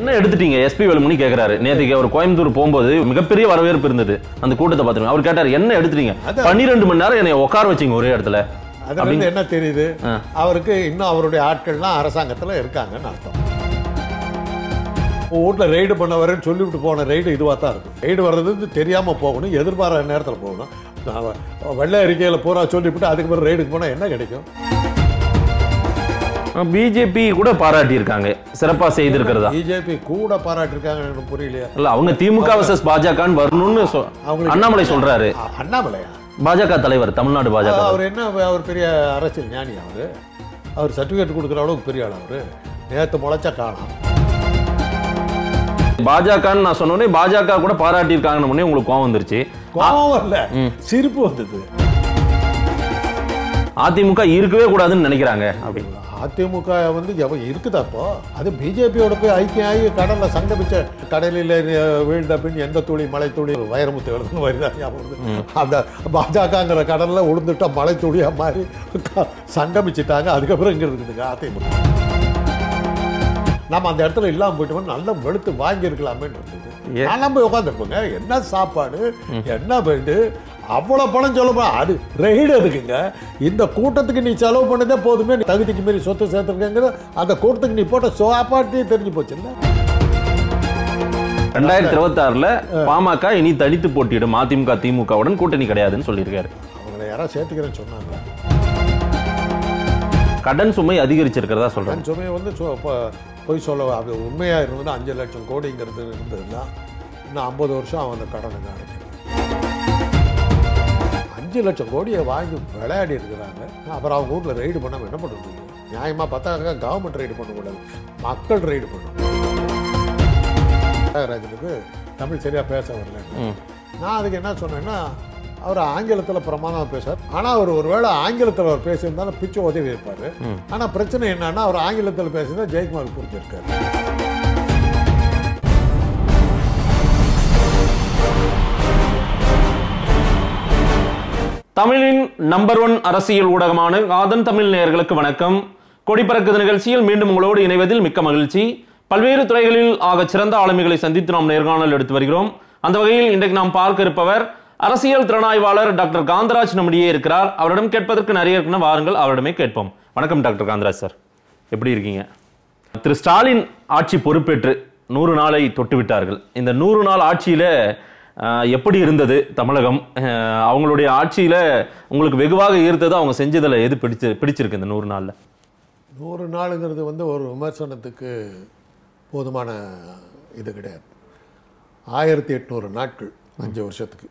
என்ன எடுத்துட்டீங்க எஸ்பி வேலுமணி கேக்குறாரு நேற்றுக்கு அவர் கோயம்புத்தூர் போகும்போது மிகப்பெரிய வரவேற்பு இருந்தது அந்த கூட்டத்தை பார்த்துருங்க அவர் கேட்டார் என்ன எடுத்துட்டீங்க அதான். பன்னிரெண்டு மணி நேரம் என்னை உட்கார வச்சீங்க ஒரே இடத்துல அதுல இருந்து என்ன தெரியுது ஆ. அவருக்கு இன்னும் அவருடைய ஆட்கள்லாம் அரசாங்கத்துல இருக்காங்கன்னு அர்த்தம் வீட்டில் ரைடு பண்ண வரேன்னு சொல்லிவிட்டு போன ரைடு இதுவாக தான் இருக்கும் ரைடு வர்றது வந்து தெரியாமல் போகணும் எதிர்பாராத நேரத்தில் போகணும் நான் வெள்ளை அறிக்கையில் பூரா சொல்லிவிட்டு அதுக்கப்புறம் ரைடுக்கு போனால் என்ன கிடைக்கும் பிஜேபி கூட பாராட்டி இருக்காங்க சிறப்பா செய்திருக்கிறதா பிஜேபி கூட பாராட்டிருக்காங்க எனக்கு புரியலையா இல்ல அவங்க திமுக வர்சஸ் பாஜகன்னு வரணும்னு சொ- அவங்களுக்கு- அண்ணாமலை சொல்றாரு அ- அண்ணாமலையா பாஜக தலைவர் தமிழ்நாடு பாஜக அவர் என்ன அவர் பெரிய அரசியல் ஞானி அவர் அவர் சர்டிஃபிகேட் கொடுக்குற அளவுக்கு பெரிய ஆள் அவர் நேற்று முளைச்சா காணோம் பாஜகன்னு நான் சொன்னோடனே பாஜக கூட பாராட்டி இருக்காங்கன்னு உங்களுக்கு கோவம் வந்துருச்சு கோபம் வரல சிரிப்பு வந்தது அதிமுக இருக்கவே கூடாதுன்னு நினைக்கிறாங்க அப்படின்னு அதிமுக வந்து எவ இருக்குதா இப்போ அது பிஜேபியோட போய் ஐக்கியம் ஆகி கடல்ல சங்கமிச்ச கடலில் வீழ்ந்த பின் எந்த துளி மலை துளி வைரமுத்து எழுதுன்னு வருதா ஞாபகம் வருது. அந்த பாஜகங்கிற கடல்ல உளுந்துட்டா மலை துளியா மாதிரி க- சங்கமிச்சிட்டாங்க அதுக்கப்புறம் இங்க இருக்குதுங்க அதிமுக நம்ம அந்த இடத்துல இல்லாம போயிட்டோம் நல்லா வெளுத்து வாங்கியிருக்கலாமே இருந்தது ஏன்? நான் போய் உட்காந்துருப்போங்க என்ன சாப்பாடு என்ன வீடு அவ்வளோ பணம் சொல்லுமா அது ரெய்டு அதுக்குங்க இந்த கூட்டத்துக்கு நீ செலவு பண்ணதே போதுமே நீ தகுதிக்கு மீறி சொத்து சேர்த்துருக்கேங்கிற அந்த கூட்டத்துக்கு நீ போட்ட சாப்பாட்டே தெரிஞ்சு போச்சுல்ல ரெண்டாயிரத்தி இருபத்தி ஆறுல பாமக இனி தனித்து போட்டியிடும் அதிமுக திமுகவுடன் கூட்டணி கிடையாதுன்னு சொல்லியிருக்காரு அவங்கள யாராவது சேர்த்துக்கிறேன்னு சொன்னாங்க கடன் சுமை அதிகரிச்சிருக்கிறதா சொல்றாங்க கடன் சுமையை வந்து சொ- இப்போ பொய் சொல்ல அது உண்மையாக இருந்ததுன்னா அஞ்சு லட்சம் கோடிங்கிறது இருந்ததுன்னா இன்னும் ஐம்பது வருஷம் அவன் அந்த கடனை அடைக்கணும் அஞ்சு லட்சம் கோடியை வாங்கி விளையாடி இருக்கிறாங்க அப்புறம் அவங்க வீட்டில் ரைடு பண்ணாமல் என்ன பண்ணுறது நியாயமாக பார்த்தா கவர்மெண்ட் ரைடு பண்ணக்கூடாது மக்கள் ரைடு பண்ணணும் ராஜனுக்கு தமிழ் சரியாக பேச வரல ம். நான் அதுக்கு என்ன சொன்னேன்னா அவர் ஆங்கிலத்தில் பிரமாதமாக பேசுவார் ஆனால் அவர் ஒருவேளை ஆங்கிலத்தில் அவர் பேசியிருந்தாலும் பிச்சு உதவி இருப்பார் ஆனால் பிரச்சனை என்னன்னா அவர் ஆங்கிலத்தில் பேசினா ஜெயக்குமார் புரிஞ்சிருக்காரு தமிழின் நம்பர் ஒன் அரசியல் ஊடகமான ஆதன் தமிழ் நேயர்களுக்கு வணக்கம் கொடிப்பறக்குது நிகழ்ச்சியில் மீண்டும் உங்களோடு இணைவதில் மிக்க மகிழ்ச்சி பல்வேறு துறைகளில் ஆகச் சிறந்த ஆளுமைகளை சந்தித்து நாம் நேர்காணல் எடுத்து வருகிறோம் அந்த வகையில் இன்றைக்கு நாம் பார்க்க இருப்பவர் அரசியல் திறனாய்வாளர் டாக்டர் காந்தராஜ் நம்மிடையே இருக்கிறார் அவரிடம் கேட்பதற்கு நிறைய இருக்குன்னு வாருங்கள் அவரிடமே கேட்போம் வணக்கம் டாக்டர் காந்தராஜ் சார் எப்படி இருக்கீங்க திரு ஸ்டாலின் ஆட்சி பொறுப்பேற்று நூறு நாளை தொட்டு விட்டார்கள் இந்த நூறு நாள் ஆட்சியில ஆஹ், எப்படி இருந்தது தமிழகம் ஆஹ், அவங்களுடைய ஆட்சியில உங்களுக்கு வெகுவாக ஈர்த்தது அவங்க செஞ்சதுல எது பிடிச்சு பிடிச்சிருக்கு இந்த நூறு நாள்ல நூறு நாளுங்கிறது வந்து ஒரு விமர்சனத்துக்கு போதுமான இது கிடையாது ஆயிரத்தி எட்நூறு நாட்கள் அஞ்சு வருஷத்துக்கு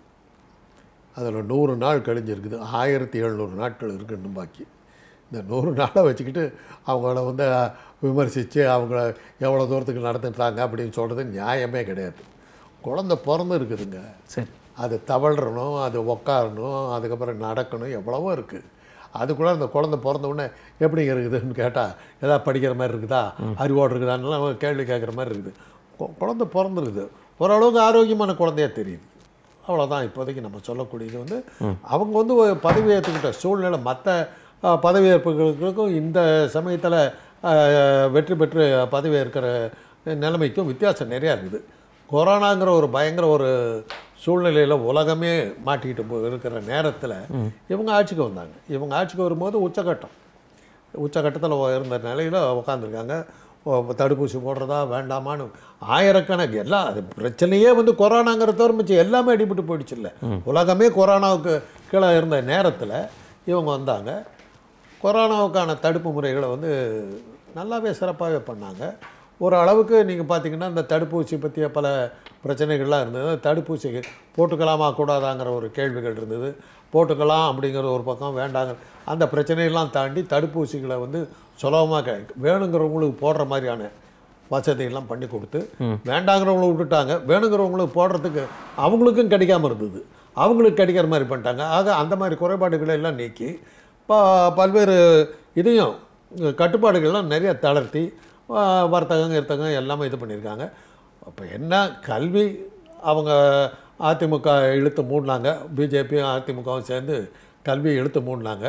அதில் நூறு நாள் கழிஞ்சிருக்குது ஆயிரத்தி எழுநூறு நாட்கள் இருக்குன்னு பாக்கி இந்த நூறு நாளை வச்சுக்கிட்டு அவங்கள வந்து விமர்சித்து அவங்கள எவ்வளோ தூரத்துக்கு நடந்துட்டாங்க அப்படின்னு சொல்கிறது நியாயமே கிடையாது குழந்த பிறந்து இருக்குதுங்க சரி அது தவழணும் அது உக்காரணும் அதுக்கப்புறம் நடக்கணும் எவ்வளவோ இருக்குது அதுக்குள்ள அந்த குழந்தை பிறந்த உடனே எப்படிங்க இருக்குதுன்னு கேட்டால் ஏதாவது படிக்கிற மாதிரி இருக்குதா அறிவோடு இருக்குதான்னு கேள்வி கேட்குற மாதிரி இருக்குது கு- குழந்தை பிறந்துருக்குது ஓரளவுக்கு ஆரோக்கியமான குழந்தையா தெரியுது அவ்வளோதான் இப்போதைக்கு நம்ம சொல்லக்கூடியது வந்து அவங்க வந்து ஒரு பதவி ஏற்றுக்கிட்ட சூழ்நிலை மற்ற பதவியேற்புகளுக்கும் இந்த சமயத்தில் வெற்றி பெற்று பதவி ஏற்கிற நிலைமைக்கும் வித்தியாசம் நிறையா இருக்குது கொரோனாங்கிற ஒரு பயங்கர ஒரு சூழ்நிலையில் உலகமே மாட்டிக்கிட்டு போ- இருக்கிற நேரத்தில் இவங்க ஆட்சிக்கு வந்தாங்க இவங்க ஆட்சிக்கு வரும்போது உச்சகட்டம் உச்சகட்டத்தில் இருந்த நிலையில் உட்காந்துருக்காங்க தடுப்பூசி போடுறதா வேண்டாமான்னு ஆயிரக்கணக்கு எல்லாம் அது பிரச்சனையே வந்து கொரோனாங்கிற தவிர எல்லாமே அடிபட்டு போயிடுச்சு இல்லை உலகமே கொரோனாவுக்கு கீழே இருந்த நேரத்தில் இவங்க வந்தாங்க கொரோனாவுக்கான தடுப்பு முறைகளை வந்து நல்லாவே சிறப்பாகவே பண்ணாங்க ஒரு அளவுக்கு நீங்கள் பார்த்தீங்கன்னா இந்த தடுப்பூசி பற்றிய பல பிரச்சனைகள்லாம் இருந்தது தடுப்பூசி போட்டுக்கலாமா கூடாதாங்கிற ஒரு கேள்விகள் இருந்தது போட்டுக்கலாம் அப்படிங்கிற ஒரு பக்கம் வேண்டாங்க அந்த பிரச்சனையெல்லாம் தாண்டி தடுப்பூசிகளை வந்து சுலபமாக கிடை வேணுங்கிறவங்களுக்கு போடுற மாதிரியான வசதியெல்லாம் பண்ணி கொடுத்து வேண்டாங்கிறவங்கள விட்டுட்டாங்க வேணுங்கிறவங்களுக்கு போடுறதுக்கு அவங்களுக்கும் கிடைக்காம இருந்தது அவங்களுக்கு கிடைக்கிற மாதிரி பண்ணிட்டாங்க ஆக அந்த மாதிரி குறைபாடுகளை எல்லாம் நீக்கி ப பல்வேறு இதையும் கட்டுப்பாடுகள்லாம் நிறைய தளர்த்தி ஆ, வர்த்தகம் கிர்த்தகம் எல்லாமே இது பண்ணியிருக்காங்க அப்போ என்ன கல்வி அவங்க அதிமுக இழுத்து மூடினாங்க பிஜேபியும் அதிமுகவும் சேர்ந்து கல்வியை இழுத்து மூடினாங்க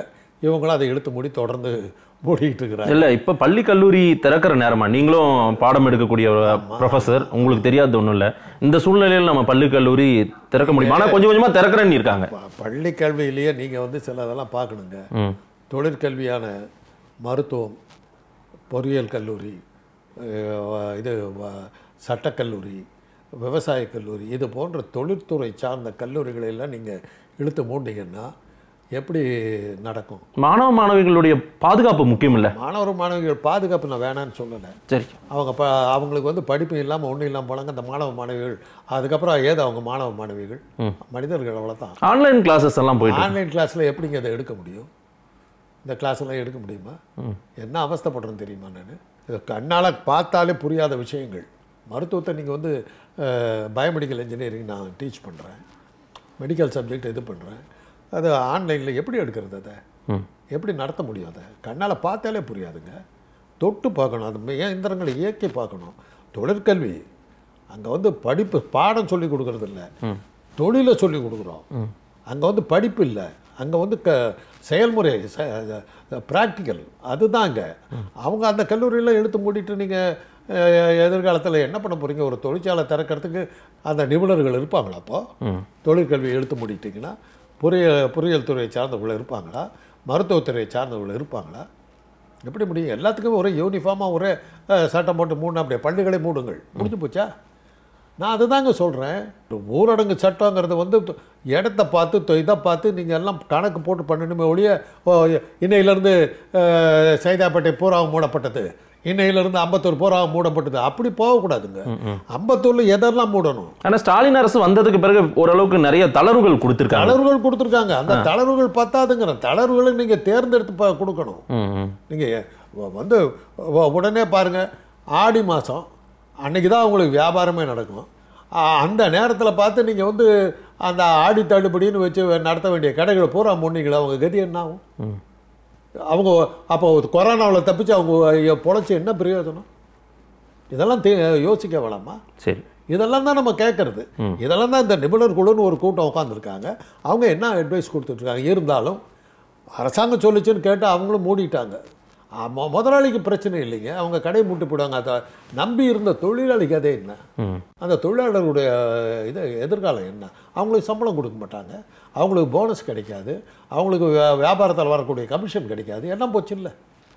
இவங்களும் அதை இழுத்து மூடி தொடர்ந்து மூடிக்கிட்டு இருக்கிறாங்க இல்ல இப்ப பள்ளி கல்லூரி திறக்கிற நேரமா நீங்களும் பாடம் எடுக்கக்கூடிய ப்ரொஃபசர் உங்களுக்கு தெரியாத ஒண்ணும் இல்ல இந்த சூழ்நிலையில் நம்ம பள்ளி கல்லூரி திறக்க முடியுமா ஆனா கொஞ்சம் கொஞ்சமா திறக்கிறேன்னு இருக்காங்க ப- பள்ளி கல்வியிலேயே நீங்கள் வந்து சில இதெல்லாம் பார்க்கணுங்க ம் தொழிற்கல்வியான மருத்துவம் பொறியியல் கல்லூரி அஹ் வ- இது வ- சட்டக்கல்லூரி விவசாய கல்லூரி இது போன்ற தொழில்துறை சார்ந்த கல்லூரிகளை எல்லாம் நீங்கள் இழுத்து மூண்டிங்கன்னா எப்படி நடக்கும் மாணவ மாணவிகளுடைய பாதுகாப்பு முக்கியம் இல்ல மாணவர் மாணவிகள் பாதுகாப்பு நான் வேணான்னு சொல்லலை சரி அவங்க ப அவங்களுக்கு வந்து படிப்பு இல்லாமல் ஒன்றும் இல்லாமல் போனாங்க அந்த மாணவ மாணவிகள் அதுக்கப்புறம் ஏது அவங்க மாணவ மாணவிகள் மனிதர்கள் அவ்வளோதான் ஆன்லைன் கிளாஸஸ் எல்லாம் போயிட்டு ஆன்லைன் கிளாஸில் எப்படிங்க அதை எடுக்க முடியும் இந்த கிளாஸ் எல்லாம் எடுக்க முடியுமா என்ன அவஸ்தைப்படுறேன்னு தெரியுமா நான் இது கண்ணால் பார்த்தாலே புரியாத விஷயங்கள் மருத்துவத்தை நீங்கள் வந்து பயோமெடிக்கல் இன்ஜினியரிங் நான் டீச் பண்ணுறேன் மெடிக்கல் சப்ஜெக்ட் இது பண்ணுறேன் அது ஆன்லைனில் எப்படி எடுக்கிறது அதை ம் எப்படி நடத்த முடியும் அதை கண்ணால் பார்த்தாலே புரியாதுங்க தொட்டு பார்க்கணும் அது இயந்திரங்களை இயக்கி பார்க்கணும் தொழிற்கல்வி அங்கே வந்து படிப்பு பாடம் சொல்லி கொடுக்கறது இல்ல தொழிலை சொல்லி கொடுக்குறோம் அங்கே வந்து படிப்பு இல்லை அங்கே வந்து க செயல்முறை ப்ராக்டிக்கல் அதுதான் அங்கே அவங்க அந்த கல்லூரியில் எடுத்து மூடிட்டு நீங்கள் எதிர்காலத்தில் என்ன பண்ண போகிறீங்க ஒரு தொழிற்சாலை திறக்கிறதுக்கு அந்த நிபுணர்கள் இருப்பாங்களா அப்போ தொழிற்கல்வி எடுத்து மூடிட்டிங்கன்னா பொறியியல் பொறியியல் துறையை சார்ந்தவர்கள் இருப்பாங்களா மருத்துவத்துறையை சார்ந்தவர்கள் இருப்பாங்களா எப்படி முடியும் எல்லாத்துக்கும் ஒரே யூனிஃபார்மாக ஒரே அஹ், சட்டம் போட்டு மூணு அப்படியே பள்ளிகளை மூடுங்கள் முடிஞ்சு போச்சா நான் அதுதாங்க சொல்கிறேன் ஊரடங்கு சட்டங்கிறது வந்து த- இடத்த பார்த்து தொ- இதை பார்த்து நீங்கள் எல்லாம் கணக்கு போட்டு பண்ணணுமே ஒழிய ஓ, இன்னையிலேருந்து அஹ், சைதாப்பேட்டை பூராவும் மூடப்பட்டது இன்னையிலேருந்து அம்பத்தூர் பூராவும் மூடப்பட்டது அப்படி போகக்கூடாதுங்க அம்பத்தூரில் எதெல்லாம் மூடணும் ஆனா ஸ்டாலின் அரசு வந்ததுக்கு பிறகு ஓரளவுக்கு நிறைய தளர்வுகள் கொடுத்திருக்காங்க தளர்வுகள் கொடுத்துருக்காங்க அந்த தளர்வுகள் பத்தாதுங்கிற தளர்வுகளை நீங்கள் தேர்ந்தெடுத்து ப- கொடுக்கணும் ம், ம். நீங்கள் வந்து உ- உடனே பாருங்கள் ஆடி மாதம் அன்னைக்கு தான் உங்களுக்கு வியாபாரமே நடக்கும் ஆ, அந்த நேரத்தில் பார்த்து நீங்கள் வந்து அந்த ஆடி தள்ளுபடின்னு வச்சு நடத்த வேண்டிய கடைகளை பூரா முன்னிங்களா அவங்க கதி என்ன ஆகும் ம். அவங்க அப்போ கொரோனாவில் தப்பிச்சு அவங்க பொழைச்சி என்ன பிரயோஜனம் இதெல்லாம் தே யோசிக்க வேணாமா சரி இதெல்லாம் தான் நம்ம கேட்கறது இதெல்லாம் தான் இந்த நிபுணர் குழுன்னு ஒரு கூட்டம் உட்காந்துருக்காங்க அவங்க என்ன அட்வைஸ் கொடுத்துட்ருக்காங்க இருந்தாலும் அரசாங்கம் சொல்லிச்சுன்னு கேட்டு அவங்களும் மூடிட்டாங்க ஆ, மொ- முதலாளிக்கு பிரச்சனை இல்லைங்க அவங்க கடையை மூட்டு போடுவாங்க அதை நம்பி இருந்த தொழிலாளிக்கு அதே என்ன ம் அந்த தொழிலாளர்களுடைய இது எதிர்காலம் என்ன அவங்களுக்கு சம்பளம் கொடுக்க மாட்டாங்க அவங்களுக்கு போனஸ் கிடைக்காது அவங்களுக்கு வியா- வியாபாரத்தில் வரக்கூடிய கமிஷன் கிடைக்காது எல்லாம் போச்சு இல்லை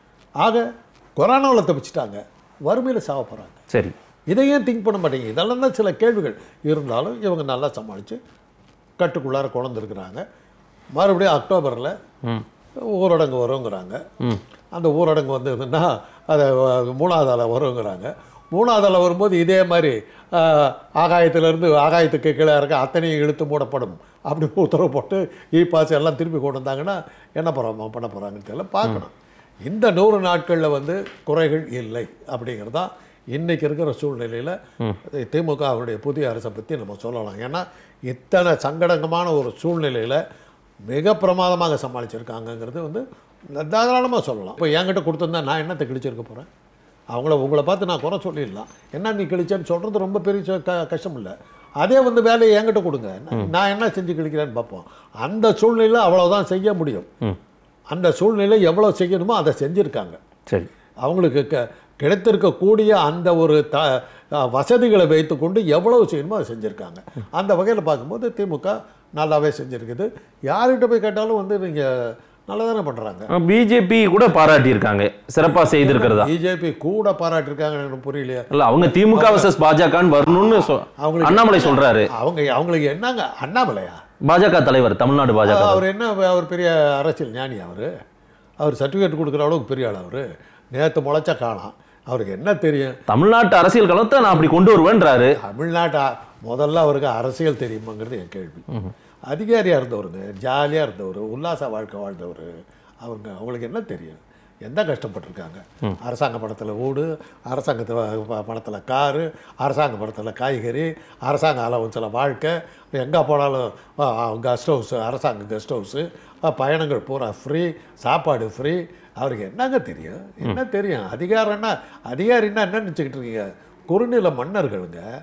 ஆக கொரோனாவில் தப்பிச்சிட்டாங்க வறுமையில் சாவ போகிறாங்க சரி இதையும் திங்க் பண்ண மாட்டேங்க இதெல்லாம் தான் சில கேள்விகள் இருந்தாலும் இவங்க நல்லா சமாளித்து கட்டுக்குள்ளார குழந்திருக்கிறாங்க மறுபடியும் அக்டோபரில் ம் ஊரடங்கு வருங்கிறாங்க ம் அந்த ஊரடங்கு வந்ததுன்னா அதை வ- மூணாவது அலை வருங்கிறாங்க மூணாவது அலை வரும்போது இதே மாதிரி ஆஹ், ஆகாயத்திலிருந்து ஆகாயத்துக்கு கீழே இருக்க அத்தனையும் இழுத்து மூடப்படும் அப்படி உத்தரவு போட்டு இ பாஸ் எல்லாம் திருப்பி கொண்டு வந்தாங்கன்னா என்ன போகிறாங்க பண்ண போகிறாங்கன்னு தெரியல பார்க்கணும் இந்த நூறு நாட்களில் வந்து குறைகள் இல்லை அப்படிங்கிறது தான் இன்றைக்கி இருக்கிற சூழ்நிலையில் திமுக அவருடைய புதிய அரசை பற்றி நம்ம சொல்லலாம் ஏன்னா இத்தனை சங்கடங்கமான ஒரு சூழ்நிலையில் மிக பிரமாதமாக சமாளிச்சிருக்காங்கங்கிறது வந்து தாராளமாக சொல்லலாம் இப்போ என்கிட்ட கொடுத்துருந்தா நான் என்னத்தை கிழிச்சிருக்க போகிறேன் அவங்கள உங்களை பார்த்து நான் குறை சொல்லிடலாம் என்ன நீ கிழிச்சேன்னு சொல்கிறது ரொம்ப பெரிய ச- க கஷ்டம் இல்லை அதே வந்து வேலையை என்கிட்ட கொடுங்க நான் நான் என்ன செஞ்சு கிழிக்கிறேன்னு பார்ப்போம் அந்த சூழ்நிலையில் அவ்வளோதான் செய்ய முடியும் ம் அந்த சூழ்நிலை எவ்வளோ செய்யணுமோ அதை செஞ்சுருக்காங்க சரி அவங்களுக்கு க கிடைத்திருக்கக்கூடிய அந்த ஒரு த அஹ் வசதிகளை வைத்துக்கொண்டு எவ்வளவு செய்யணுமோ அதை செஞ்சுருக்காங்க அந்த வகையில் பார்க்கும்போது திமுக நல்லாவே செஞ்சுருக்குது யார்கிட்ட போய் கேட்டாலும் வந்து நீங்கள் நல்லா தானே பண்ணுறாங்க பிஜேபி கூட பாராட்டி இருக்காங்க சிறப்பா செய்திருக்கிறதா பிஜேபி கூட பாராட்டியிருக்காங்க எனக்கு புரியலையே இல்ல அவங்க திமுக வர்சஸ் பாஜகன்னு வரணும்னு சொ- அவங்களுக்கு அண்ணாமலை சொல்றாரு அவங்க அவங்களுக்கு என்னங்க அண்ணாமலையா பாஜக தலைவர் தமிழ்நாடு பாஜக அவர் என்ன அவர் பெரிய அரசியல் ஞானி அவர் அவர் சர்டிஃபிகேட் கொடுக்குற அளவுக்கு பெரிய ஆள் அவர் நேற்று முளைச்சா காணாம் அவருக்கு என்ன தெரியும் தமிழ்நாட்டு அரசியல் களத்தை நான் அப்படி கொண்டு வருவேன்றாரு தமிழ்நாட்டை முதல்ல அவருக்கு அரசியல் தெரியுமாங்கிறது என் கேள்வி அதிகாரியாக இருந்தவருங்க ஜாலியாக இருந்தவர் உல்லாச வாழ்க்கை வாழ்ந்தவர் அவருங்க அவங்களுக்கு என்ன தெரியும் எந்த கஷ்டப்பட்டிருக்காங்க அரசாங்க படத்தில் வீடு அரசாங்க படத்தில் காரு அரசாங்க படத்தில் காய்கறி அரசாங்க அலவன்ஸில் வாழ்க்கை எங்கே போனாலும் கெஸ்ட் ஹவுஸ் அரசாங்க கெஸ்ட் ஹவுஸு பயணங்கள் பூரா ஃப்ரீ சாப்பாடு ஃப்ரீ அவருக்கு என்னங்க தெரியும் என்ன தெரியும் அதிகாரம்னா அதிகாரின்னா என்ன நினச்சிக்கிட்டு இருக்கீங்க குறுநில மன்னர்களுங்க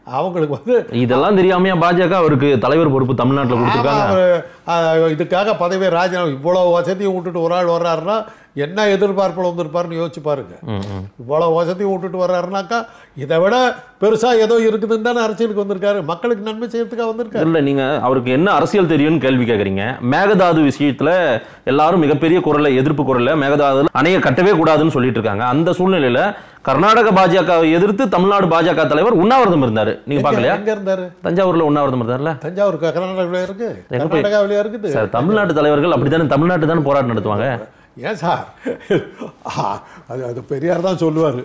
அவங்களுக்கு வந்து இதெல்லாம் தெரியாமையா பாஜக அவருக்கு தலைவர் பொறுப்பு தமிழ்நாட்டுல கொடுத்துருக்காங்க ஆமா, அவரு, அஹ், இதுக்காக பதவி ராஜினாமா இவ்வளவு வசதியும் விட்டுட்டு ஒரு ஆள் வர்றாருன்னா என்ன எதிர்பார்ப்பில் வந்திருப்பாருன்னு யோசிச்சு பாருங்க ம், ம். இவ்வளவு வசதியும் விட்டுட்டு வர்றாருனாக்கா இதை விட பெருசா ஏதோ இருக்குதுன்னு தானே அரசியலுக்கு வந்திருக்காரு மக்களுக்கு நன்மை செய்யறதுக்காக வந்திருக்காரு இல்ல நீங்க அவருக்கு என்ன அரசியல் தெரியும்னு கேள்வி கேக்குறீங்க மேகதாது விஷயத்துல எல்லாரும் மிகப்பெரிய குரல்ல எதிர்ப்பு குரல்ல மேகதாது அணையை கட்டவே கூடாதுன்னு சொல்லிட்டு இருக்காங்க அந்த சூழ்நிலையில கர்நாடக பாஜகவை எதிர்த்து தமிழ்நாடு பாஜக தலைவர் உண்ணாவிரதம் இருந்தாரு நீங்க பாக்கலையா எங்க இருந்தாரு தஞ்சாவூர்ல உண்ணாவிரதம் இருந்தார்ல தஞ்சாவூர் கர்நாடகாவில இருக்கு எங்க போய்- கர்நாடகாவிலயா இருக்குது சார் தமிழ்நாட்டு தலைவர்கள் அப்படித்தானே தமிழ்நாட்டு தானே போராட்டம் நடத்துவாங்க ஏன் சார் ஆ, அது அது பெரியார் தான் சொல்லுவார்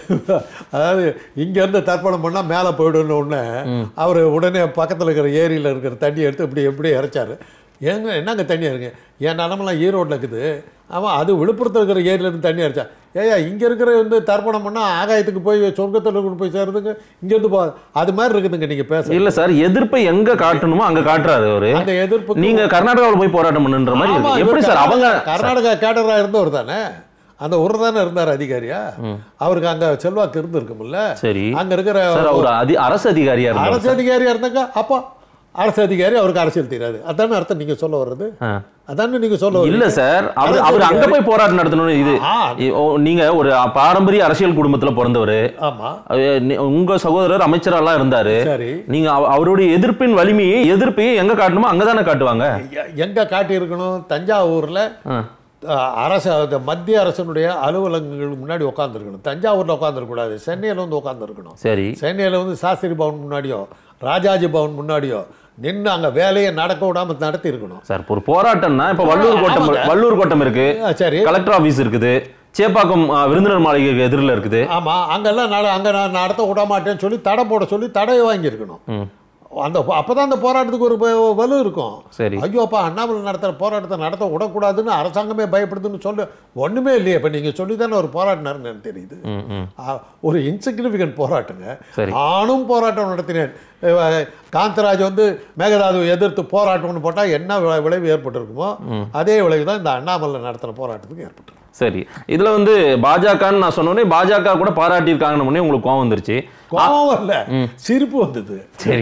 அதாவது இங்கேருந்து தர்ப்பணம் பண்ணால் மேலே போயிடுன்னு உடனே அவர் உடனே பக்கத்தில் இருக்கிற ஏரியில் இருக்கிற தண்ணி எடுத்து இப்படி எப்படி இறைச்சாரு ஏங்க என்னங்க தண்ணி இருக்கு என் நிலமெல்லாம் ஈரோட்டில் இருக்குது அவன் அது விழுப்புரத்தில் இருக்கிற ஏரியிலேருந்து தண்ணி அடிச்சா ஏயா இங்கே இருக்கிற வந்து தர்ப்பணம் பண்ணால் ஆகாயத்துக்கு போய் சொர்க்கத்தில் கொண்டு போய் சேருதுங்க இங்கேருந்து போ அது மாதிரி இருக்குதுங்க நீங்கள் பேச இல்ல சார் எதிர்ப்பை எங்க காட்டணுமோ அங்க காட்டுறாரு அவரு அந்த எதிர்ப்பு நீங்க கர்நாடகாவில் போய் போராட்டம் பண்ணுன்ற மாதிரி ஆமா, இருக்கு. இவர் எப்படி சார் அவங்க கர்நாடகா- கர்நாடகா கேடரா இருந்தவர் தானே அந்த ஒரு தானே இருந்தார் அதிகாரியா அவருக்கு அங்க செல்வாக்கு இருந்திருக்கும்ல சரி அங்க இருக்கிற சார் அவர் அதி அரசு அதிகாரியா இருந்தார் அரசு அதிகாரியா இருந்தாங்க அப்போ அரசு அதிகாரி அவருக்கு அரசியல் தெரியாது அதானே அர்த்தம் நீங்க சொல்ல வர்றது ஆ. அதானே நீங்க சொல்ல இல்ல வர்றீங்க சார் அவர் அரசு அவர் அங்க அதிகாரி. போய் போராட்டம் நடத்தணும் இது ஆ. இ- ஓ, நீங்க ஒரு பாரம்பரிய அரசியல் குடும்பத்துல பிறந்தவர் ஆமா உங்க சகோதரர் அமைச்சரெல்லாம் இருந்தாரு சரி நீங்க அவ- அவருடைய எதிர்ப்பின் வலிமையை எதிர்ப்பையை எங்க காட்டணுமோ அங்கதானே காட்டுவாங்க எ- எங்க காட்டி இருக்கணும் தஞ்சாவூர்ல ஆ. அஹ், அரசு அந்த மத்திய அரசனுடைய அலுவலகங்களுக்கு முன்னாடி உட்காந்துருக்கணும் தஞ்சாவூர்ல உட்காந்துருக்கூடாது சென்னையில வந்து உட்காந்துருக்கணும் சரி சென்னையில் வந்து சாஸ்திரி பவன் முன்னாடியோ ராஜாஜி பவன் முன்னாடியோ நின்று அங்கே வேலையை நடக்க விடாம நடத்தி இருக்கணும் சார் இப்ப ஒரு போராட்டம்னா இப்ப வள்ளூர் கோட்டம் ஆமாங்க. வள்ளூர் கோட்டம் இருக்கு ஆ, சரி கலெக்டர் ஆபீஸ் இருக்குது சேப்பாக்கம் ஆ, விருந்தினர் மாளிகைக்கு எதிரில் இருக்குது ஆமா அங்கெல்லாம் நட அங்கே நான் நடத்த விட மாட்டேன்னு சொல்லி தடை போட சொல்லி தடையை வாங்கியிருக்கணும் ம். அந்த அப்பதான் அந்த போராட்டத்துக்கு ஒரு வ- வலு இருக்கும் சரி ஐயோ அப்பா அண்ணாமலை நடத்துகிற போராட்டத்தை நடத்த விடக்கூடாதுன்னு அரசாங்கமே பயப்படுதுன்னு சொல்ல ஒண்ணுமே இல்லையே இப்போ நீங்க சொல்லி தானே ஒரு போராட்டினாருன்னு எனக்கு தெரியுது ம் ம் ஆ, ஒரு இன்சிக்னிஃபிகண்ட் போராட்டங்க சரி நானும் போராட்டம் நடத்தினேன் அஹ் காந்தராஜ் வந்து மேகதாதுவை எதிர்த்து போராட்டம்னு போட்டால் என்ன விளை- விளைவு ஏற்பட்டிருக்குமோ அதே விளைவு தான் இந்த அண்ணாமலை நடத்தின போராட்டத்துக்கு ஏற்பட்டிருக்கு சரி இதுல வந்து பாஜகன்னு நான் சொன்னோடனே பாஜக கூட பாராட்டியிருக்காங்கன்னு உடனே உங்களுக்கு கோவம் வந்துருச்சு கோபம் வரல சிரிப்பு வந்தது சரி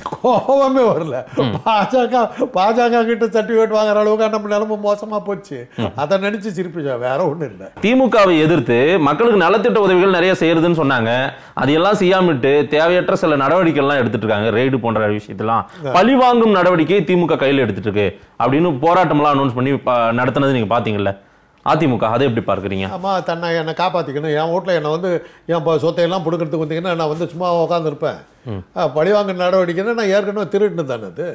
கோபமே வரல பாஜக பாஜக கிட்ட சர்டிஃபிகேட் வாங்குற அளவுக்கு நம்ம நிலைமை மோசமா போச்சு அதை நினைச்சு சிரிப்பு வேற ஒண்ணும் இல்லை திமுகவை எதிர்த்து மக்களுக்கு நலத்திட்ட உதவிகள் நிறைய செய்யறதுன்னு சொன்னாங்க அதையெல்லாம் செய்யாமட்டு தேவையற்ற சில நடவடிக்கைகள்லாம் எடுத்துட்டு இருக்காங்க ரெய்டு போன்ற விஷயத்தெல்லாம் பழி வாங்கும் நடவடிக்கை திமுக கையில் எடுத்துட்டு இருக்கு அப்படின்னு போராட்டம்லாம் அனௌன்ஸ் பண்ணி ப- நடத்துனது நீங்க பாத்தீங்கல்ல அதிமுக அதை எப்படி பார்க்கறீங்க அம்மா தன்னை என்னை காப்பாற்றிக்கணும் என் வீட்டில் என்னை வந்து என் ப- சொத்தையெல்லாம் பிடுக்கிறதுக்கு வந்தீங்கன்னா நான் வந்து சும்மா உட்காந்துருப்பேன் பழிவாங்க நடவடிக்கைன்னா நான் ஏற்கனவே திருட்டு தானே அது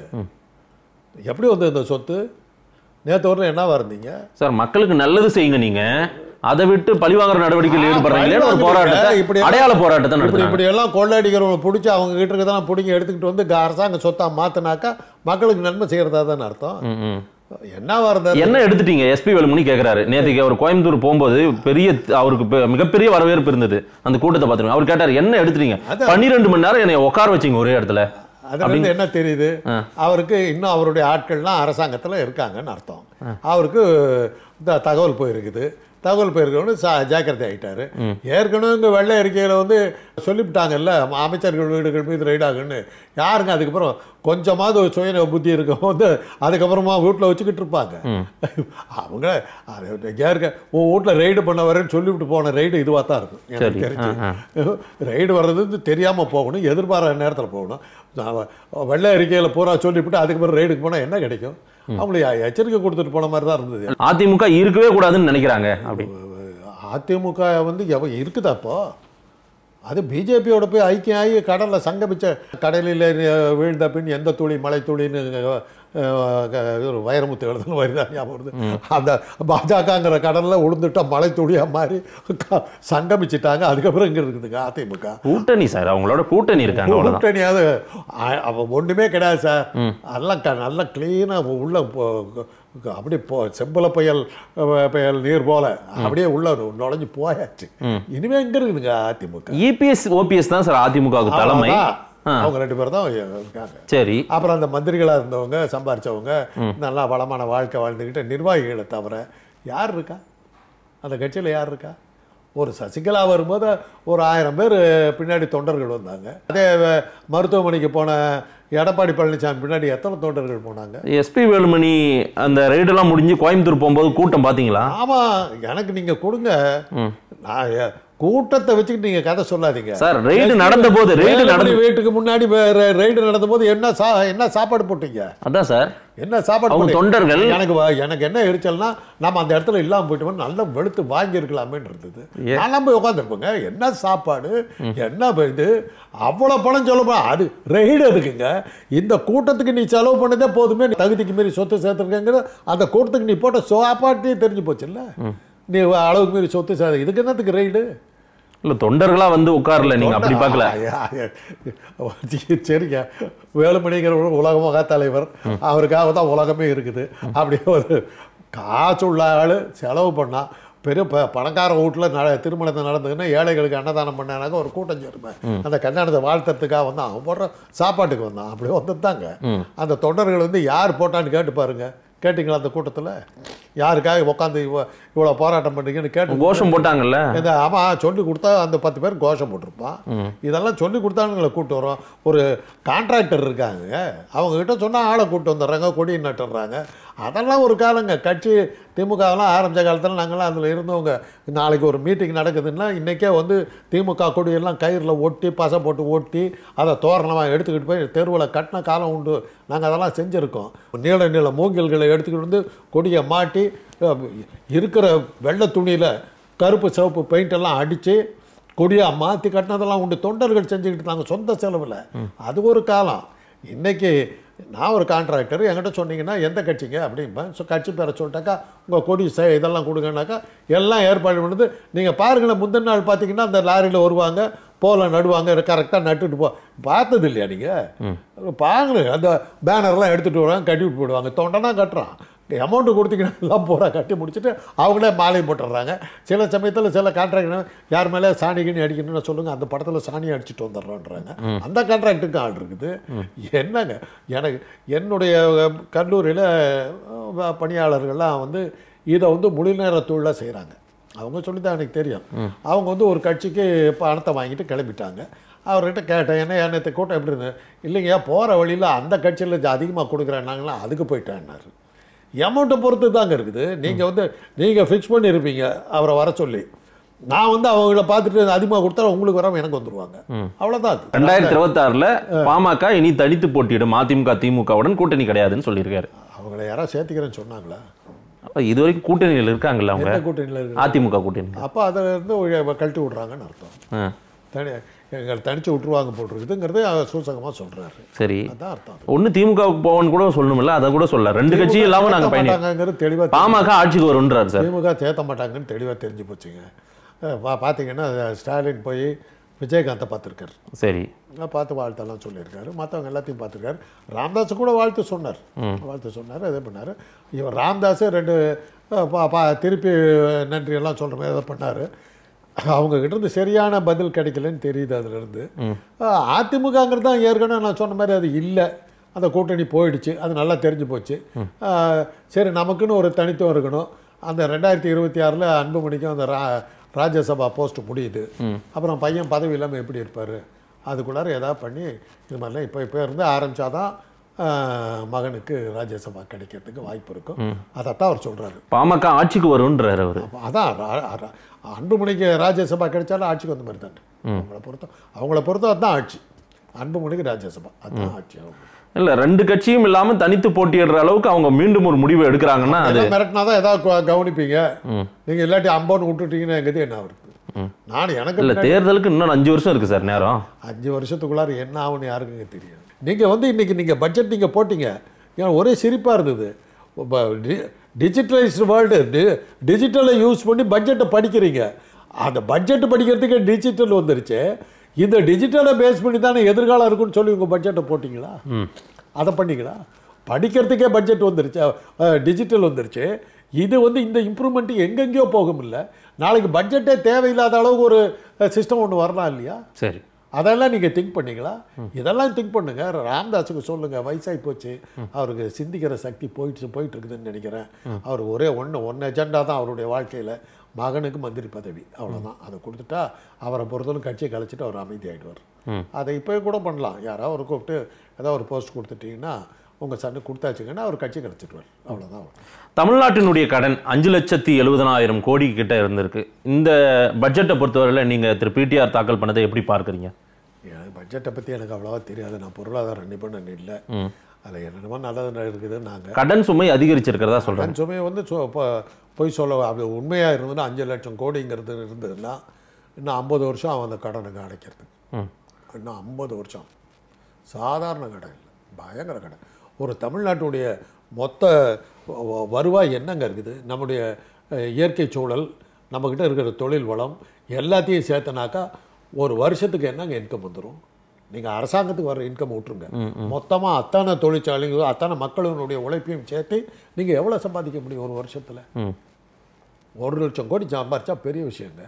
எப்படி வந்து இந்த சொத்து நேற்று வரல என்னவா இருந்தீங்க சார் மக்களுக்கு நல்லது செய்யுங்க நீங்க அதை விட்டு பழி வாங்குற நடவடிக்கையில் ஈடுபடுறீங்களே ஒரு போராட்டத்தை இப்படி அடையாள போராட்டத்தை இப்படி நடத்துறாங்க இப்படி எல்லாம் கொள்ளையடிக்கிறவங்க பிடிச்சி அவங்க கிட்ட இருக்கதான் பிடிங்கி எடுத்துக்கிட்டு வந்து க- அரசாங்க சொத்தா மாத்தினாக்கா மக்களுக்கு நன்மை செய்யறதா தானே அர்த்தம் ம், ம். என்னவா இருந்தாரு என்ன எடுத்துட்டீங்க எஸ்பி வேலுமணி கேக்குறாரு நேற்றுக்கு அவர் கோயம்புத்தூர் போகும்போது பெரிய அவருக்கு பெ- மிகப்பெரிய வரவேற்பு இருந்தது அந்த கூட்டத்தை பார்த்துருங்க அவர் கேட்டார் என்ன எடுத்துட்டீங்க அதான். பன்னிரெண்டு மணி நேரம் என்னை உட்கார வச்சீங்க ஒரே இடத்துல அதுல இருந்து என்ன தெரியுது ஆ. அவருக்கு இன்னும் அவருடைய ஆட்கள்லாம் அரசாங்கத்துல இருக்காங்கன்னு அர்த்தம் அவருக்கு இந்த தகவல் போயிருக்குது தகவல் போயிருக்கவனு சா ஜாக்கிரதை ஆயிட்டாரு ஏற்கனவே இங்கே வெள்ளை அறிக்கையில் வந்து சொல்லிவிட்டாங்கல்ல அமைச்சர்கள் வீடுகள் மீது ரைடாகுன்னு யாருங்க அதுக்கப்புறம் கொஞ்சமாவது ஒரு சுய புத்தி இருக்கும் வந்து அதுக்கப்புறமா வீட்டில் வச்சுக்கிட்டு இருப்பாங்க அவங்க அது ஏற்க உன் வீட்டில் ரைடு பண்ண வரேன்னு சொல்லிவிட்டு போன ரைடு இதுவாக தான் இருக்கும் எனக்கு சரி. தெரிஞ்சு ரைடு வர்றது வந்து தெரியாமல் போகணும் எதிர்பாராத நேரத்தில் போகணும் நான் வெள்ளை அறிக்கையில் பூரா சொல்லிவிட்டு அதுக்கப்புறம் ரைடுக்கு போனால் என்ன கிடைக்கும் அவங்களுக்கு எச்சரிக்கை கொடுத்துட்டு போன மாதிரி தான் இருந்தது அதிமுக இருக்கவே கூடாதுன்னு நினைக்கிறாங்க அப்படி அதிமுக வந்து எவ இருக்குதா இப்போ அது பிஜேபியோட போய் ஐக்கியம் ஆகி கடலில் சங்கமிச்ச கடலில் வீழ்ந்த பின் எந்த துளி மலை துளின்னு அஹ், க- ஒரு வைரமுத்து எழுதுன மாதிரி தான் ஞாபகம் வருது அந்த பாஜகங்கிற கடலில் உளுந்துட்டா மலை துளியாக மாதிரி க- சங்கமிச்சிட்டாங்க அதுக்கப்புறம் இங்கே இருக்குதுங்க அதிமுக கூட்டணி சார் அவங்களோட கூட்டணி இருக்காங்க அவ்வளவுதான் கூட்டணியாவது அ- அவ ஒண்ணுமே கிடையாது சார் அதெல்லாம் க- நல்லா கிளீனாக உள்ள போ- க- அப்படியே போ செம்பல புயல் அஹ், புயல் நீர் போல அப்படியே உள்ள நுழைஞ்சு போயாச்சு இனிமே எங்க இருக்குதுங்க அதிமுக இபிஎஸ் ஓபிஎஸ் தான் சார் அதிமுகவுக்கு தலைமை அவ்வளவுதான். ஆ. அவங்க ரெண்டு பேரும் தான் இருக்காங்க சரி அப்புறம் அந்த மந்திரிகளா இருந்தவங்க சம்பாரிச்சவங்க நல்லா வளமான வாழ்க்கை வாழ்ந்துக்கிட்டு நிர்வாகிகளை தவிர யார் இருக்கா அந்த கட்சியில் யார் இருக்கா ஒரு சசிகலா வரும்போது ஒரு ஆயிரம் பேர் பின்னாடி தொண்டர்கள் வந்தாங்க அதே அஹ், மருத்துவமனைக்கு போன எடப்பாடி பழனிசாமி பின்னாடி எத்தனை தொண்டர்கள் போனாங்க எஸ்பி வேலுமணி அந்த ரைடெல்லாம் முடிஞ்சு கோயம்புத்தூர் போகும்போது கூட்டம் பாத்தீங்களா ஆமாம் எனக்கு நீங்கள் கொடுங்க ம். நான் எ- கூட்டத்தை வச்சுக்கிட்டு நீங்கள் கதை சொல்லாதீங்க சார் ரைடு நடந்த போது ரைடு வேலுமணி நடந்து வீட்டுக்கு முன்னாடி ரைடு நடந்த போது என்ன சா என்ன சாப்பாடு போட்டீங்க அதான் சார் என்ன சாப்பாடு அவங்க போட்டீங்க? தொண்டர்கள் எனக்கு வ- எனக்கு என்ன எரிச்சல்னா நம்ம அந்த இடத்துல இல்லாம போயிட்டோம் நல்லா வெளுத்து வாங்கியிருக்கலாமேன்னு இருந்தது ஏ- நான் போய் உட்காந்துருப்பேங்க என்ன சாப்பாடு என்ன ப- இது அவ்வளோ பணம் சொல்ல அது ரெய்டு எதுக்குங்க இந்த கூட்டத்துக்கு நீ செலவு பண்ணதே போதுமே நீ தகுதிக்கு மீறி சொத்து சேர்த்துருக்கேங்கிற அந்த கூட்டத்துக்கு நீ போட்ட சாப்பாட்டே தெரிஞ்சு போச்சுல்ல நீ அளவுக்கு மீறி சொத்து சேர்த்து இதுக்கு என்னத்துக்கு ரெய்டு இல்ல தொண்டர்களா வந்து உட்காரல நீங்க அப்படி பார்க்கல ஐயா, ஐயா. சரிங்க வேலுமணிங்கிற ஒரு உலகமகா தலைவர் அவருக்காக தான் உலகமே இருக்குது அப்படியே ஒரு காசு உள்ள ஆள் செலவு பண்ணா பெரிய ப பணக்கார வீட்டில் நட திருமணத்தை நடந்ததுன்னா ஏழைகளுக்கு அன்னதானம் பண்ணானாக்க ஒரு கூட்டம் சேருமே அந்த கல்யாணத்தை வாழ்த்துறதுக்காக வந்தான் அவன் போடுற சாப்பாட்டுக்கு வந்தான் அப்படி வந்துட்டாங்க அந்த தொண்டர்கள் வந்து யார் போட்டான்னு கேட்டு பாருங்க கேட்டிங்களா அந்த கூட்டத்தில் யாருக்காக உட்காந்து இவ்வளோ இவ்வளோ போராட்டம் பண்ணுறீங்கன்னு கேட்டு கோஷம் போட்டாங்கல்ல இந்த ஆமாம் சொல்லி கொடுத்தா அந்த பத்து பேர் கோஷம் போட்டிருப்பான் இதெல்லாம் சொல்லி கொடுத்தானுங்களை கூப்பிட்டு வரோம் ஒரு கான்ட்ராக்டர் இருக்காங்க அவங்க கிட்ட சொன்னால் ஆளை கூப்பிட்டு வந்துடுறாங்க கொடி நட்டுறாங்க அதெல்லாம் ஒரு காலங்க கட்சி திமுகலாம் ஆரம்பித்த காலத்தில் நாங்களாம் அதில் இருந்தவங்க நாளைக்கு ஒரு மீட்டிங் நடக்குதுன்னா இன்றைக்கே வந்து திமுக கொடியெல்லாம் கயிறில் ஒட்டி பசை போட்டு ஒட்டி அதை தோரணமாக எடுத்துக்கிட்டு போய் தெருவில் கட்டின காலம் உண்டு நாங்கள் அதெல்லாம் செஞ்சுருக்கோம் நீள நீள மூங்கில்களை எடுத்துக்கிட்டு வந்து கொடியை மாட்டி அஹ், இருக்கிற வெள்ளை துணியில் கருப்பு சிவப்பு பெயிண்ட் எல்லாம் அடித்து கொடியாக மாற்றி கட்டினதெல்லாம் உண்டு தொண்டர்கள் செஞ்சுக்கிட்டு இருந்தாங்க சொந்த செலவில் அது ஒரு காலம் இன்னைக்கு நான் ஒரு கான்ட்ராக்டர் என்கிட்ட சொன்னீங்கன்னா எந்த கட்சிங்க அப்படிம்பேன் ஸோ கட்சி பேரை சொல்லிட்டாக்கா உங்கள் கொடி செ இதெல்லாம் கொடுங்கனாக்கா எல்லாம் ஏற்பாடு பண்ணுது நீங்கள் பாருங்களேன் முந்தின நாள் பார்த்தீங்கன்னா அந்த லாரியில் வருவாங்க போல நடுவாங்க கரெக்டாக நட்டுட்டு போ பார்த்தது இல்லையா நீங்கள் பாருங்க அந்த பேனர்லாம் எடுத்துகிட்டு வருவாங்க கட்டி விட்டு போடுவாங்க தொண்டனா கட்டுறான் அமௌண்ட்டு கொடுத்தீங்கன்னா எல்லாம் பூரா கட்டி முடிச்சுட்டு அவங்களே மாலை போட்டுடுறாங்க சில சமயத்தில் சில கான்ட்ராக்ட் யார் மேலே சாணி கிணி அடிக்கணும்னு சொல்லுங்கள் அந்த படத்தில் சாணி அடிச்சுட்டு வந்துடுறோன்றாங்க அந்த கான்ட்ராக்ட்டுக்கு ஆள் இருக்குது என்னங்க எனக்கு என்னுடைய கல்லூரியில் பணியாளர்கள்லாம் வந்து இதை வந்து முழு நேர தொழிலாக செய்கிறாங்க அவங்க சொல்லி தான் எனக்கு தெரியும் அவங்க வந்து ஒரு கட்சிக்கு பணத்தை வாங்கிட்டு கிளம்பிட்டாங்க அவர்கிட்ட கேட்டேன் என்ன என்னத்தை கூட்டம் எப்படி இருந்தது இல்லைங்க போகிற வழியில் அந்த கட்சியில் அதிகமாக கொடுக்குறேன்னாங்களா அதுக்கு போயிட்டேன்னாரு அமௌண்ட்டை பொறுத்து தாங்க இருக்குது நீங்கள் வந்து நீங்கள் ஃபிக்ஸ் பண்ணியிருப்பீங்க அவரை வர சொல்லி நான் வந்து அவங்கள பார்த்துட்டு அதிகமாக கொடுத்தா உங்களுக்கு வராமல் எனக்கு வந்துருவாங்க அவ்வளோதான் அது ரெண்டாயிரத்தி இருபத்தாறுல பாமக இனி தனித்து போட்டியிடும் அதிமுக திமுகவுடன் கூட்டணி கிடையாதுன்னு சொல்லியிருக்காரு அவங்கள யாராவது சேர்த்துக்கிறேன்னு சொன்னாங்களா அப்ப இது வரைக்கும் கூட்டணியில் இருக்காங்கல்ல அவங்க எந்த கூட்டணியில் இருக்கு அதிமுக கூட்டணி அப்போ அதில் இருந்து ஒரு கழட்டி விட்றாங்கன்னு அர்த்தம் ஆ, தனி எங்களை தனிச்சு விட்டுருவாங்க போட்டிருக்குதுங்கிறது அவர் சூசகமாக சொல்கிறாரு சரி அதான் அர்த்தம் ஒண்ணு திமுகவுக்கு போவோன்னு கூட சொல்லணும்ல அதை கூட சொல்ல ரெண்டு கட்சியும் இல்லாம நாங்க பயணி மாட்டாங்கிறது தெளிவாக பாமக ஆட்சிக்கு வரும்ன்றாரு சார் திமுக தேத்த மாட்டாங்கன்னு தெளிவாக தெரிஞ்சு போச்சுங்க அஹ் பா பார்த்தீங்கன்னா ஸ்டாலின் போய் விஜயகாந்தை பார்த்துருக்காரு சரி பார்த்து வாழ்த்தெல்லாம் சொல்லியிருக்காரு மற்றவங்க எல்லாத்தையும் பார்த்துருக்காரு ராம்தாஸ் கூட வாழ்த்து சொன்னார் வாழ்த்து சொன்னார் இதே பண்ணார் இவர் ராம்தாஸே ரெண்டு அஹ், பா பா திருப்பி நன்றி எல்லாம் சொல்கிற மாதிரி இதை பண்ணார் அவங்க கிட்ட இருந்து சரியான பதில் கிடைக்கலன்னு தெரியுது அதுலேருந்து அதிமுகங்கிறது தான் ஏற்கனவே நான் சொன்ன மாதிரி அது இல்லை அந்த கூட்டணி போயிடுச்சு அது நல்லா தெரிஞ்சு போச்சு அஹ், சரி நமக்குன்னு ஒரு தனித்துவம் இருக்கணும் அந்த ரெண்டாயிரத்தி இருபத்தி ஆறில் அன்புமணிக்கும் அந்த ரா ராஜ்யசபா போஸ்ட் முடியுது அப்புறம் பையன் பதவி இல்லாமல் எப்படி இருப்பார் அதுக்குள்ளார ஏதாவது பண்ணி இது மாதிரிலாம் இப்போ இப்போ இருந்து ஆரம்பித்தாதான் மகனுக்கு ராஜ்யசபா கிடைக்கிறதுக்கு வாய்ப்பு இருக்கும் அதைத்தான் அவர் சொல்கிறாரு பாமக ஆட்சிக்கு வரும்ன்றாரு அவரு அதான் ரா- ரா- அன்புமணிக்கு ராஜ்யசபா கிடைச்சாலும் ஆட்சிக்கு வந்த மாதிரி தானே அவங்கள பொறுத்தம் அவங்கள பொறுத்தம் அதுதான் ஆட்சி அன்புமணிக்கு ராஜ்யசபா அதுதான் ஆட்சி அவங்க இல்ல ரெண்டு கட்சியும் இல்லாம தனித்து போட்டியிடுற அளவுக்கு அவங்க மீண்டும் ஒரு முடிவு எடுக்கிறாங்கன்னா அது எல்லாம் மிரட்டினா தான் ஏதாவது கு- கவனிப்பீங்க நீங்கள் இல்லாட்டி அம்போன்னு விட்டுட்டீங்கன்னா எங்கேயும் என்ன வருது நான் எனக்கு இல்ல தேர்தலுக்கு இன்னும் அஞ்சு வருஷம் இருக்கு சார் நேரம் அஞ்சு வருஷத்துக்குள்ளார என்ன ஆகும்னு யாருக்குங்க தெரியும் நீங்கள் வந்து இன்றைக்கி நீங்கள் பட்ஜெட் நீங்கள் போட்டீங்க ஏன்னா ஒரே சிரிப்பாக இருந்தது டிஜிட்டலைஸ்டு வேர்ல்டு டி டிஜிட்டலை யூஸ் பண்ணி பட்ஜெட்டை படிக்கிறீங்க அந்த பட்ஜெட் படிக்கிறதுக்கே டிஜிட்டல் வந்துருச்சு இந்த டிஜிட்டலை பேஸ் பண்ணி தானே எதிர்காலம் இருக்குன்னு சொல்லி உங்கள் பட்ஜெட்டை போட்டிங்களா அதை பண்ணீங்களா படிக்கிறதுக்கே பட்ஜெட் வந்துருச்சு டிஜிட்டல் வந்துருச்சு இது வந்து இந்த இம்ப்ரூவ்மெண்ட் எங்கெங்கேயோ போகும் இல்லை நாளைக்கு பட்ஜெட்டே தேவையில்லாத அளவுக்கு ஒரு சிஸ்டம் ஒன்று வரலாம் இல்லையா சரி அதெல்லாம் நீங்கள் திங்க் பண்ணீங்களா இதெல்லாம் திங்க் பண்ணுங்க ராம்தாஸுக்கு சொல்லுங்கள் வயசாகி போச்சு அவருக்கு சிந்திக்கிற சக்தி போயிடுச்சு போயிட்டு இருக்குதுன்னு நினைக்கிறேன் அவர் ஒரே ஒன்று ஒன்று எஜெண்டா தான் அவருடைய வாழ்க்கையில் மகனுக்கு மந்திரி பதவி அவ்வளவுதான் அதை கொடுத்துட்டா அவரை பொறுத்தவரை கட்சியை கலைச்சிட்டு அவர் அமைதியாயிடுவார் ம். அதை இப்போ கூட பண்ணலாம் யாராவது ஒரு கூப்பிட்டு ஏதாவது ஒரு போஸ்ட் கொடுத்துட்டீங்கன்னா உங்கள் சன்னு கொடுத்தாச்சுங்கன்னா அவர் கட்சி கலைச்சிடுவார் அவ்வளோதான் தமிழ்நாட்டினுடைய கடன் அஞ்சு லட்சத்தி எழுபதனாயிரம் கோடி கிட்ட இருந்திருக்கு இந்த பட்ஜெட்டை பொறுத்தவரையில் நீங்க திரு பிடிஆர் தாக்கல் பண்ணதை எப்படி பார்க்குறீங்க எனக்கு பட்ஜெட்டை பற்றி எனக்கு அவ்வளோவா தெரியாது நான் பொருளாதார நிபுணன் இல்லை அதில் என்னென்னமோ நல்லது இருக்குது நாங்கள் கடன் சுமை அதிகரிச்சிருக்கிறதா சொல்றாங்க கடன் சுமையை வந்து சொ- இப்போ பொய் சொல்ல அப்படி உண்மையாக இருந்ததுன்னா அஞ்சு லட்சம் கோடிங்கிறது இருந்ததுன்னா இன்னும் ஐம்பது வருஷம் அவன் அந்த கடனுக்கு அடைக்கிறதுக்கு ம். இன்னும் ஐம்பது வருஷம் சாதாரண கடன் இல்லை பயங்கர கடன் ஒரு தமிழ்நாட்டுடைய மொத்த வ- வ- வருவாய் என்னங்க இருக்குது நம்முடைய அஹ், இயற்கை சூழல் நம்மக்கிட்ட இருக்கிற தொழில் வளம் எல்லாத்தையும் சேர்த்தனாக்கா ஒரு வருஷத்துக்கு என்னங்க இன்கம் வந்துடும் நீங்கள் அரசாங்கத்துக்கு வர இன்கம் விட்டுருங்க மொத்தமாக அத்தனை தொழிற்சாலைகளும் அத்தனை மக்களினுடைய உழைப்பையும் சேர்த்து நீங்கள் எவ்வளோ சம்பாதிக்க முடியும் ஒரு வருஷத்தில் ம் ஒரு லட்சம் கோடி சம்பாரிச்சா பெரிய விஷயங்க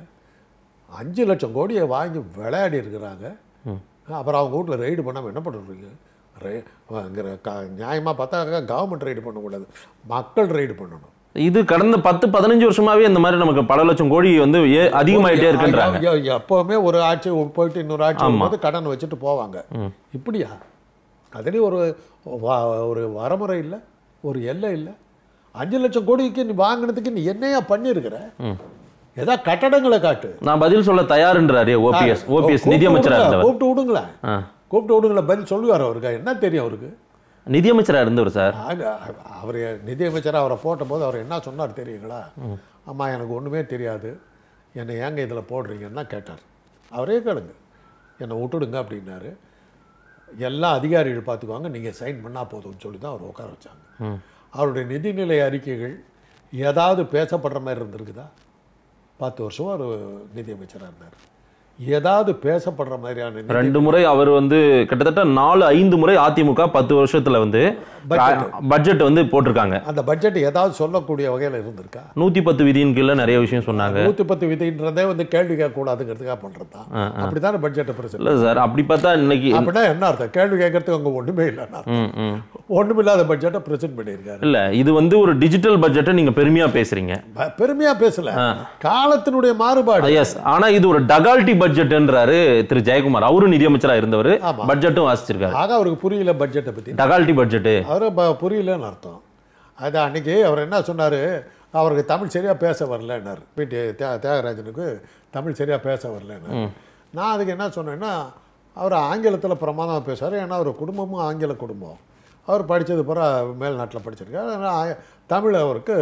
அஞ்சு லட்சம் கோடியை வாங்கி விளையாடி இருக்கிறாங்க அப்புறம் அவங்க வீட்டில் ரைடு பண்ணாமல் என்ன பண்ணுறீங்க ரே அங்கே க நியாயமாக பார்த்தா கவர்மெண்ட் ரைடு பண்ணக்கூடாது மக்கள் ரைடு பண்ணணும் இது கடந்த பத்து பதினஞ்சு வருஷமாவே இந்த மாதிரி நமக்கு பல லட்சம் கோடி வந்து ஏ- அதிகமாயிட்டே இருக்குன்றாங்க ஐயோ, ஐயோ, எப்பவுமே ஒரு ஆட்சி போயிட்டு இன்னொரு ஆட்சி ஆமா. வரும்போது கடன் வச்சுட்டு போவாங்க இப்படியா அதுலேயும் ஒரு வ- ஒரு வரமுறை இல்லை ஒரு எல்லை இல்லை அஞ்சு லட்சம் கோடிக்கு நீ வாங்கினதுக்கு நீ என்னையா பண்ணியிருக்கிற ஏதா கட்டடங்களை காட்டு நான் பதில் சொல்ல தயாருன்றாரு ஓபிஎஸ் ஓபிஎஸ் கூப்பிட்டு நிதியமைச்சரா விடுங்க, இருந்தவர் கூப்பிட்டு விடுங்களேன் ஆ. கூப்பிட்டு விடுங்களேன் பதில் சொல்லுவார் அவருக்கு என்ன தெரியும் அவருக்கு நிதியமைச்சரா இருந்தவர் சார் ஆக, அவர் நிதியமைச்சர் அவரை போட்ட போது அவர் என்ன சொன்னார் தெரியுங்களா அம்மா எனக்கு ஒன்றுமே தெரியாது என்னை ஏங்க இதில் போடுறீங்கன்னு தான் கேட்டார் அவரே கேளுங்க என்னை விட்டுடுங்க அப்படின்னாரு எல்லா அதிகாரிகள் பார்த்துக்குவாங்க நீங்கள் சைன் பண்ணால் போதும்னு சொல்லி தான் அவர் உட்கார வச்சாங்க அவருடைய நிதிநிலை அறிக்கைகள் ஏதாவது பேசப்படுற மாதிரி இருந்திருக்குதா பத்து வருஷம் அவர் நிதியமைச்சராக இருந்தார் ஏதாவது பேசப்படுற மாதிரியான நிதி- ரெண்டு முறை அவர் வந்து கிட்டத்தட்ட நாலு ஐந்து முறை அதிமுக பத்து வருஷத்துல வந்து பட்ஜெட் வந்து போட்டிருக்காங்க அந்த பட்ஜெட் ஏதாவது சொல்லக்கூடிய வகையில் இருந்திருக்கா நூத்தி பத்து விதியின் கீழே நிறைய விஷயம் சொன்னாங்க நூற்றி பத்து விதின்றதே வந்து கேள்வி கேட்கக்கூடாதுங்கிறதுக்காக பண்ணுறது தான் அப்படித்தானே பட்ஜெட்டை பிரச்சனை இல்ல சார் அப்படி பார்த்தா இன்னைக்கு அப்படின்னா என்ன அர்த்தம் கேள்வி கேட்கறதுக்கு அங்கே ஒன்றுமே இல்லைன்னா ம், ம். ஒன்றுமில்லாத பட்ஜெட்டை ப்ரெசென்ட் பண்ணியிருக்காரு இல்ல இது வந்து ஒரு டிஜிட்டல் பட்ஜெட்டை நீங்க பெருமையா பேசுறீங்க ப- பெருமையா பேசல காலத்தினுடைய மாறுபாடு எஸ் ஆனா இது ஒரு டகால்டி பட்ஜெட்ன்றாரு திரு ஜெயக்குமார் அவரும் நிதியமைச்சரா இருந்தவர் ஆமா. பட்ஜெட்டும் வாசிச்சிருக்காரு ஆக அவருக்கு புரியல பட்ஜெட்டை பற்றி டகால்டி பட்ஜெட் அவரு ப- புரியலன்னு அர்த்தம் அது அன்னைக்கு அவர் என்ன சொன்னார் அவருக்கு தமிழ் சரியாக பேச வரலன்னார் பிடி தியா தியாகராஜனுக்கு தமிழ் சரியாக பேச வரலன்னாரு நான் அதுக்கு என்ன சொன்னேன்னா அவர் ஆங்கிலத்தில் பிரமாதமாக பேசுவார் ஏன்னா அவர் குடும்பமும் ஆங்கில குடும்பம் அவர் படித்தது பூரா மேல்நாட்டில் படிச்சிருக்காரு அதனால ஆ- தமிழ் அவருக்கு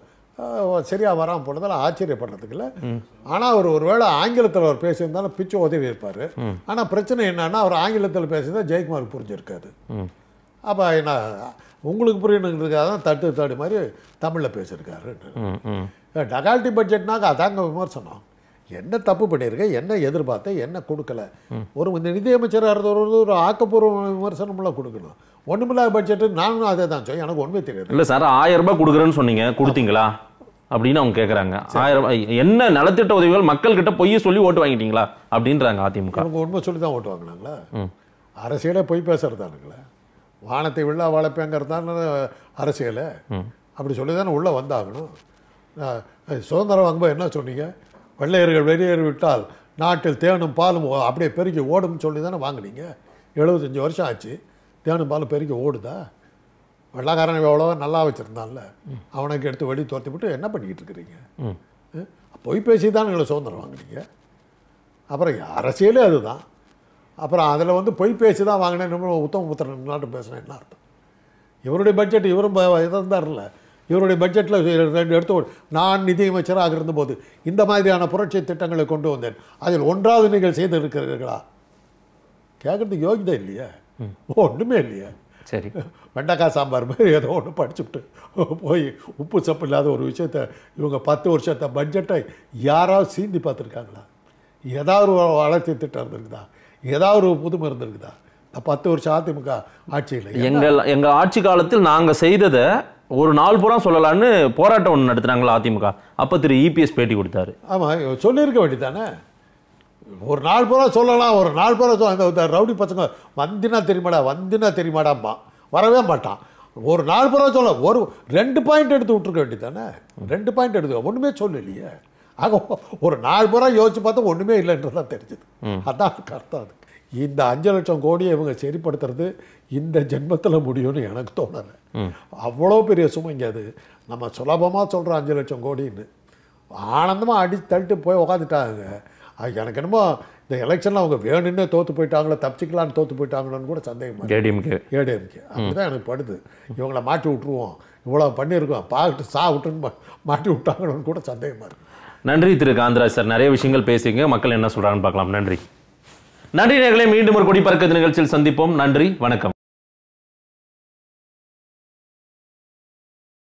சரியாக வராமல் போனதால் ஆச்சரியப்படுறதுக்கு இல்லை ஆனால் அவர் ஒருவேளை ஆங்கிலத்தில் அவர் பேசியிருந்தாலும் பிச்சு உதவி இருப்பார் ஆனால் பிரச்சனை என்னன்னா அவர் ஆங்கிலத்தில் பேசியிருந்தா ஜெயக்குமார் புரிஞ்சிருக்காது அப்போ என்ன உங்களுக்கு புரியணுங்கிறதுக்காக தான் தட்டு தடு மாதிரி தமிழில் பேசியிருக்காரு ம், ம். டகால்ட்டி பட்ஜெட்னாக்க அதாங்க விமர்சனம் என்ன தப்பு பண்ணியிருக்க என்ன எதிர்பார்த்த என்ன கொடுக்கல ஒரு இந்த நிதியமைச்சராக இருந்தவர் ஒரு ஆக்கப்பூர்வ விமர்சனம்லாம் கொடுக்கணும் ஒன்றுமில்லாத பட்ஜெட்டு நானும் அதே தான் சொல்லி எனக்கு ஒன்றுமே தெரியாது இல்ல சார் ஆயிரம் ரூபாய் கொடுக்குறேன்னு சொன்னீங்க கொடுத்தீங்களா அப்படின்னு அவங்க கேக்குறாங்க ஆயிரம் ரூபாய் என்ன நலத்திட்ட உதவிகள் மக்கள் கிட்ட பொய்ய சொல்லி ஓட்டு வாங்கிட்டீங்களா அப்படின்றாங்க அதிமுக இவங்க உண்மை சொல்லி தான் ஓட்டு வாங்கினாங்களா அரசியலே பொய் பேசுறதானுங்களே வானத்தை விழா வளர்ப்பேங்கிறது தானே அரசியல் அப்படி சொல்லி தானே உள்ளே வந்தாகணும் அஹ், சுதந்திரம் வாங்கும்போது என்ன சொன்னீங்க வெள்ளையர்கள் வெளியேறி விட்டால் நாட்டில் தேனும் பாலும் ஓ- அப்படியே பெருக்கி ஓடும்னு சொல்லி தானே வாங்குனீங்க எழுபத்தஞ்சி வருஷம் ஆச்சு தேனும் பாலும் பெருக்கி ஓடுதா வெள்ளாக்காரன் எவ்வளோ நல்லா வச்சுருந்தான்ல அவனுக்கு எடுத்து வெளியே துரத்தி விட்டு என்ன பண்ணிக்கிட்டு இருக்கிறீங்க அஹ், பொய் பேசி தான் எங்களை சுதந்திரம் வாங்குனீங்க அப்புறம் அரசியலே அதுதான் அப்புறம் அதில் வந்து பொய் பேசி தான் வாங்கினேன் உத்தம புத்திரன் நாட்டு பேசுகிறேன் என்ன அர்த்தம் இவருடைய பட்ஜெட் இவரும் இருந்தார்ல இவருடைய பட்ஜெட்டில் ரெண்டு எடுத்து ஒரு- நான் நிதியமைச்சராக இருந்தபோது இந்த மாதிரியான புரட்சி திட்டங்களை கொண்டு வந்தேன் அதில் ஒன்றாவது நீங்கள் செய்திருக்கிறீர்களா கேட்குறதுக்கு யோகிதை இல்லையா ஒன்றுமே இல்லையா சரி வெண்டைக்காய் சாம்பார் மாதிரி ஏதோ ஒன்று படிச்சுட்டு போய் உப்பு சப்பு இல்லாத ஒரு விஷயத்த இவங்க பத்து வருஷத்தை பட்ஜெட்டை யாராவது சீந்தி பார்த்துருக்காங்களா ஏதாவது ஒரு வளர்ச்சி திட்டம் இருந்திருக்குதா ஏதாவது ஒரு புதுமை இருந்திருக்குதா இந்த பத்து வருஷம் அதிமுக ஆட்சியில் எங்கள் எங்க ஆட்சி காலத்தில் நாங்க செய்ததை ஒரு நாள் பூரா சொல்லலாம்னு போராட்டம் ஒன்று நடத்துனாங்களா அதிமுக அப்ப திரு இபிஎஸ் பேட்டி கொடுத்தாரு ஆமாம் சொல்லியிருக்க வேண்டியதானே ஒரு நாள் பூரா சொல்லலாம் ஒரு நாள் பூரா சொல்ல அந்த இந்த ரவுடி பசங்க வந்தினா தெரியுமாடா வந்தினா தெரியுமாடாம்மா வரவே மாட்டான் ஒரு நாள் பூரா சொல்ல ஒரு ரெண்டு பாயிண்ட் எடுத்து விட்டுருக்க வேண்டியதானே ரெண்டு பாயிண்ட் எடுத்து ஒன்றுமே சொல்லலையே ஆக ஒரு நாலு பூரா யோசிச்சு பார்த்தா ஒன்றுமே இல்லைன்றதான் தெரிஞ்சுது அதான் அதுக்கு அர்த்தம் அது இந்த அஞ்சு லட்சம் கோடியை இவங்க சரிப்படுத்துறது இந்த ஜென்மத்தில் முடியும்னு எனக்கு தோணலை அவ்வளோ பெரிய சுமைங்க அது நம்ம சுலபமாக சொல்கிறோம் அஞ்சு லட்சம் கோடின்னு ஆனந்தமாக அடி தள்ளிட்டு போய் உக்காந்துட்டாங்க அது எனக்கு என்னமோ இந்த எலெக்ஷனில் அவங்க வேணும்னே தோற்று போயிட்டாங்களோ தப்பிச்சிக்கலான்னு தோற்று போயிட்டாங்களோன்னு கூட சந்தேகமாக இருக்கு. ஏடிஎம்கே ஏடிஎம்கே அப்படிதான் எனக்கு படுது இவங்கள மாட்டி விட்ருவோம் இவ்வளோ பண்ணியிருக்கோம் பார்த்துட்டு சா விட்டுன்னு மா- மாட்டி விட்டாங்களோன்னு கூட சந்தேகமாக இருக்கு நன்றி திரு காந்தராஜ் சார் நிறைய விஷயங்கள் பேசிங்க மக்கள் என்ன சொல்றாங்கன்னு பார்க்கலாம் நன்றி நன்றி நேர்களை மீண்டும் ஒரு கொடி பறக்க நிகழ்ச்சியில் சந்திப்போம் நன்றி வணக்கம்